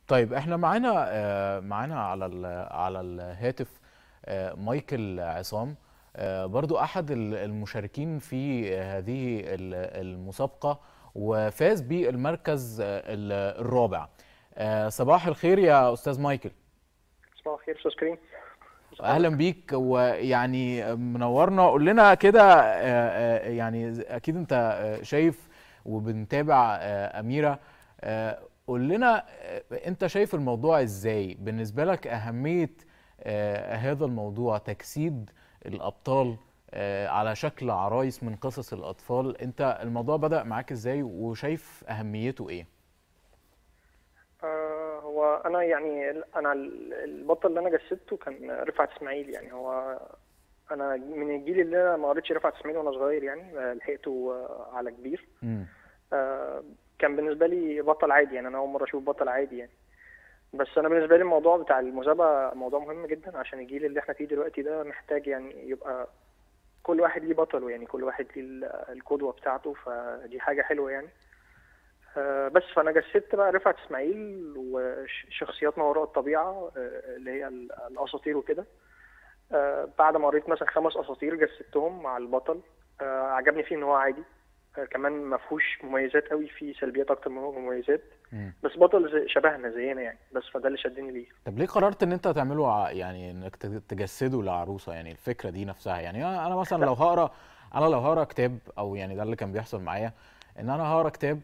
طيب احنا معانا آه، معانا على ال- على الهاتف آه، مايكل عصام آه، برضو احد ال- المشاركين في هذه ال- المسابقة وفاز بالمركز آه، ال- الرابع آه، صباح الخير يا استاذ مايكل صباح الخير استاذ كريم اهلا بيك ويعني منورنا قول لنا كده آه، آه، يعني اكيد انت آه، شايف وبنتابع آه، اميره آه، قول لنا آه، انت شايف الموضوع ازاي بالنسبه لك اهميه آه، هذا الموضوع تجسيد الابطال آه، على شكل عرايس من قصص الاطفال انت الموضوع بدأ معاك ازاي وشايف اهميته ايه آه هو انا يعني ال- انا ال- البطل اللي انا جسدته كان رفعت اسماعيل يعني هو انا من الجيل اللي انا ما قريتش رفعت اسماعيل وانا صغير يعني آه، لحقته آه، على كبير مم. آه كان بالنسبه لي بطل عادي يعني انا اول مره اشوف بطل عادي يعني بس انا بالنسبه لي الموضوع بتاع المسابقه موضوع مهم جدا عشان الجيل اللي احنا فيه دلوقتي ده محتاج يعني يبقى كل واحد ليه بطله يعني كل واحد ليه ال- القدوه بتاعته فدي حاجه حلوه يعني آه، بس فانا جسدت بقى رفعت اسماعيل وشخصيات ما وراء الطبيعه آه، اللي هي ال- الاساطير وكده آه، بعد ما قريت مثلا خمس اساطير جسدتهم مع البطل آه، عجبني فيه ان هو عادي آه، كمان ما فيهوش مميزات قوي فيه سلبيات اكتر من هو مميزات مم. بس بطل زي شبهنا زينا يعني بس فده اللي شدني ليه طب ليه قررت ان انت تعمله ع- يعني انك ت- تجسده لعروسه يعني الفكره دي نفسها يعني انا أنا مثلا لو هقرا انا لو هقرا كتاب او يعني ده اللي كان بيحصل معايا ان انا هقرا كتاب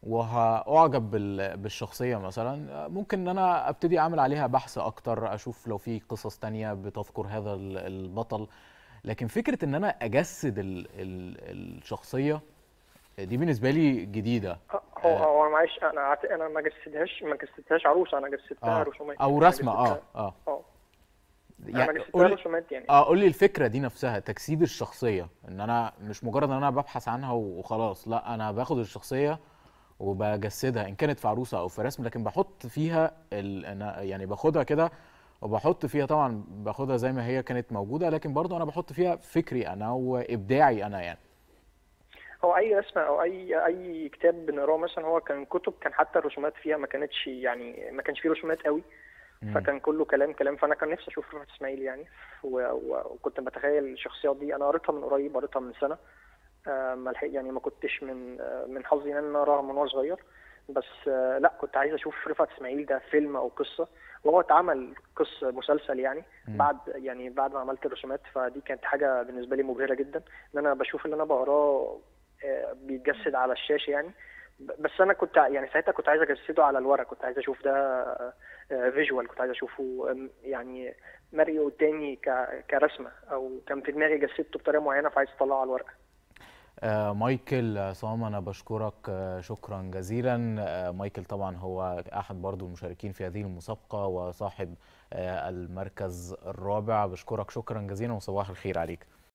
وهأعجب بال- بالشخصيه مثلا ممكن ان انا ابتدي اعمل عليها بحث اكتر اشوف لو في قصص تانية بتذكر هذا ال- البطل لكن فكره ان انا اجسد ال ال الشخصيه دي بالنسبه لي جديده آه، هو هو انا معلش انا عت- انا ما جسدتهاش ما جسدتهاش عروسه انا جسدتها آه. رسومات او أنا رسمه اه جسدتها- اه اه انا يعني جسدتها قول رسومات يعني اه قول لي الفكره دي نفسها تجسيد الشخصيه ان انا مش مجرد ان انا ببحث عنها وخلاص لا انا باخد الشخصيه وبجسدها ان كانت في عروسه او في رسم لكن بحط فيها ال... أنا يعني باخدها كده وبحط فيها طبعا باخدها زي ما هي كانت موجوده لكن برضو انا بحط فيها فكري انا وابداعي انا يعني هو اي رسمه او اي اي كتاب بنقراه مثلا هو كان كتب كان حتى الرسومات فيها ما كانتش يعني ما كانش فيه رسومات قوي مم. فكان كله كلام كلام فانا كان نفسي اشوف رفعت اسماعيل يعني و- و- وكنت بتخيل الشخصيات دي انا قريتها من قريب قريتها من سنه آه، ما لحق يعني ما كنتش من آه، من حظي ان انا اقراها من وانا صغير بس آه، لا كنت عايز اشوف رفعت اسماعيل ده فيلم او قصه وهو اتعمل قصه مسلسل يعني مم. بعد يعني بعد ما عملت الرسومات فدي كانت حاجه بالنسبه لي مبهره جدا ان انا بشوف اللي انا بقراه آه، بيتجسد على الشاشه يعني ب- بس انا كنت يعني ساعتها كنت عايز اجسده على الورق كنت عايز اشوف ده فيجوال كنت عايز اشوفه آم، يعني مرئي قدامي ك- كرسمه او كان في دماغي جسدته بطريقه معينه فعايز اطلعه على الورق آه مايكل عصام انا بشكرك آه شكرا جزيلا آه مايكل طبعا هو احد برضو المشاركين في هذه المسابقه وصاحب آه المركز الرابع بشكرك شكرا جزيلا وصباح الخير عليك